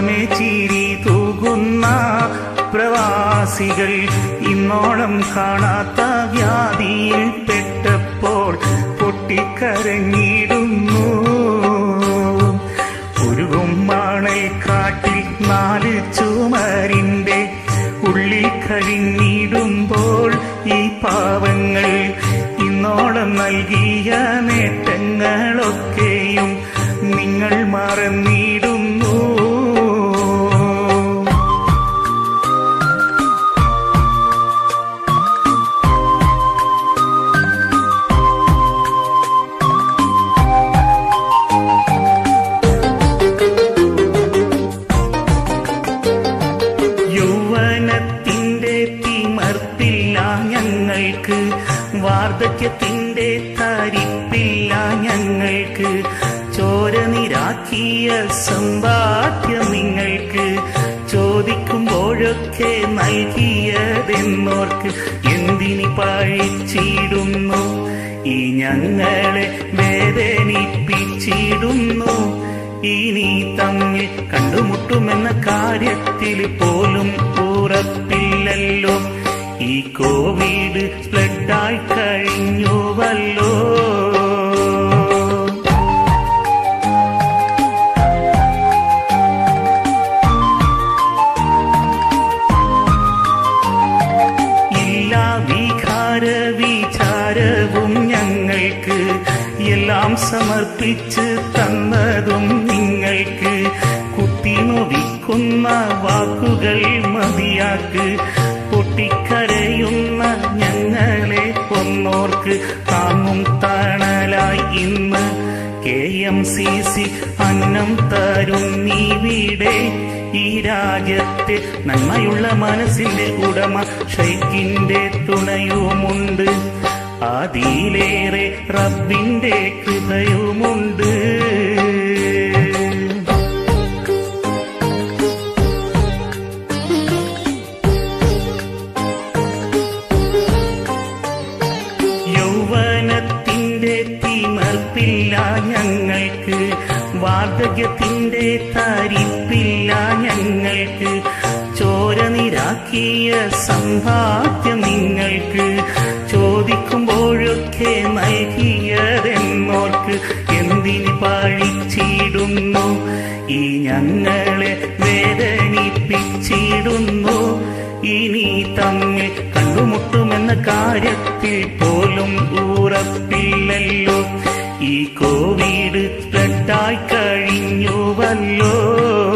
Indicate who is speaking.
Speaker 1: മുഖമേ ചിരി തൂകുന്ന പ്രവാസികൾ ഇന്നോളം കാണാത്ത വ്യാധിയിൽ പെട്ടപ്പോൾ പൊട്ടിക്കരഞ്ഞിടുന്നു ഒരു മണൽ കാട്ടിൽ നാല് ചുമരിന്റെ ഉള്ളിൽ കഴിഞ്ഞിടുമ്പോൾ ഈ പാവങ്ങൾ ഇന്നോളം നൽകിയ നേട്ടങ്ങളൊക്കെയും നിങ്ങൾ മറന്നിടുന്നു യൗവനത്തിന്റെ തിമർപ്പില്ല ഞങ്ങൾക്ക് വാർദ്ധക്യത്തിന്റെ തരിപ്പില്ല ഞങ്ങൾക്ക് ചോര നിരാക്കിയ സമ്പാദ്യം നിങ്ങൾക്ക് ചോദിക്കുമ്പോഴൊക്കെ നൽകിയതെന്നോർക്ക് എന്തിനി പഴിച്ചിടുന്നു ഈ ഞങ്ങളെ വേദനിപ്പിച്ചിടുന്നു ഇനി തമ്മിൽ കണ്ടുമുട്ടുമെന്ന കാര്യത്തിൽ പോലും ഉറപ്പില്ലല്ലോ ഈ കോവിഡ് സ്പ്രെഡായി കഴിഞ്ഞുവല്ലോ എല്ലാ വികാര വിചാരവും ഞങ്ങൾക്ക് എല്ലാം സമർപ്പിച്ച് തന്നതും നിങ്ങൾക്ക് കുത്തിനൊവിക്കുന്ന വാക്കുകൾ മതിയാക്ക് പൊട്ടിക്കരയുന്ന ഞങ്ങളെ ഒന്നോർക്ക് താങ്ങും തണലായി ഇന്ന് കെ എം സി സി അന്നം തരും നീവിടെ ഈ രാജ്യത്തെ നന്മയുള്ള മനസ്സിന്റെ ഉടമ ഷൈക്കിന്റെ തുണയുമുണ്ട് അതിലേറെ റബ്ബിന്റെ കൃപയുമുണ്ട് യൗവനത്തിന്റെ തിമർപ്പില്ല ഞങ്ങൾക്ക് വാർദ്ധക്യത്തിന്റെ തരിപ്പില്ല ഞങ്ങൾക്ക് ചോര നിരാക്കിയ സമ്പാദ്യം നിങ്ങൾക്ക് ചോദിക്കുമ്പോഴൊക്കെ നൽകിയതെന്നോർക്ക് എന്തിന് പഴിച്ചിടുന്നു ഈ ഞങ്ങളെ വേദനിപ്പിച്ചിടുന്നു ഇനി തമ്മിൽ കണ്ടുമുട്ടുമെന്ന കാര്യത്തിൽ പോലും ഉറപ്പില്ലല്ലോ ഈ കോവിഡ് സ്പ്രെഡായി കഴിഞ്ഞുവല്ലോ